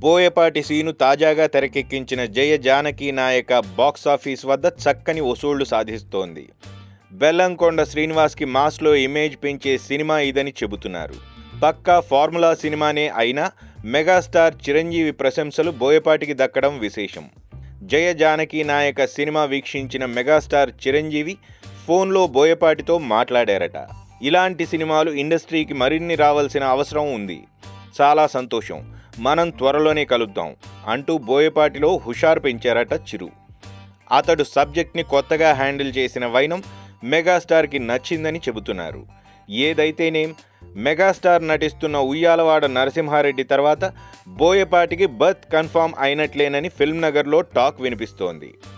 Boyapati scene తాజాగా తెరకెక్కించిన జయ జానకి నాయక బాక్సాఫీస్ వద్ద చక్కని వసూళ్లు సాధిస్తోంది బెల్లంకొండ శ్రీనివాస్కి మాస్లో ఇమేజ్ పెంచే సినిమా ఇదని చెబుతున్నారు పక్కా ఫార్ములా సినిమానే అయినా మెగాస్టార్ చిరంజీవి ప్రశంసలు బోయపాటికి దక్కడం విశేషం జయ జానకి నాయక సినిమా వీక్షించిన మెగాస్టార్ చిరంజీవి ఫోన్లో బోయపాటితో మాట్లాడారట ఇలాంటి సినిమాలు ఇండస్ట్రీకి మరిన్ని రావాల్సిన అవసరం ఉంది చాలా సంతోషం మనం త్వరలోనే కలుద్దాం అంటూ బోయపాటిలో హుషారు పెంచారట చిరు అతడు సబ్జెక్ట్ని కొత్తగా హ్యాండిల్ చేసిన వైనం మెగాస్టార్కి నచ్చిందని చెబుతున్నారు ఏదైతేనేం మెగాస్టార్ నటిస్తున్న ఉయ్యాలవాడ నరసింహారెడ్డి తర్వాత బోయపాటికి బర్త్ కన్ఫామ్ అయినట్లేనని ఫిల్మ్ నగర్లో టాక్ వినిపిస్తోంది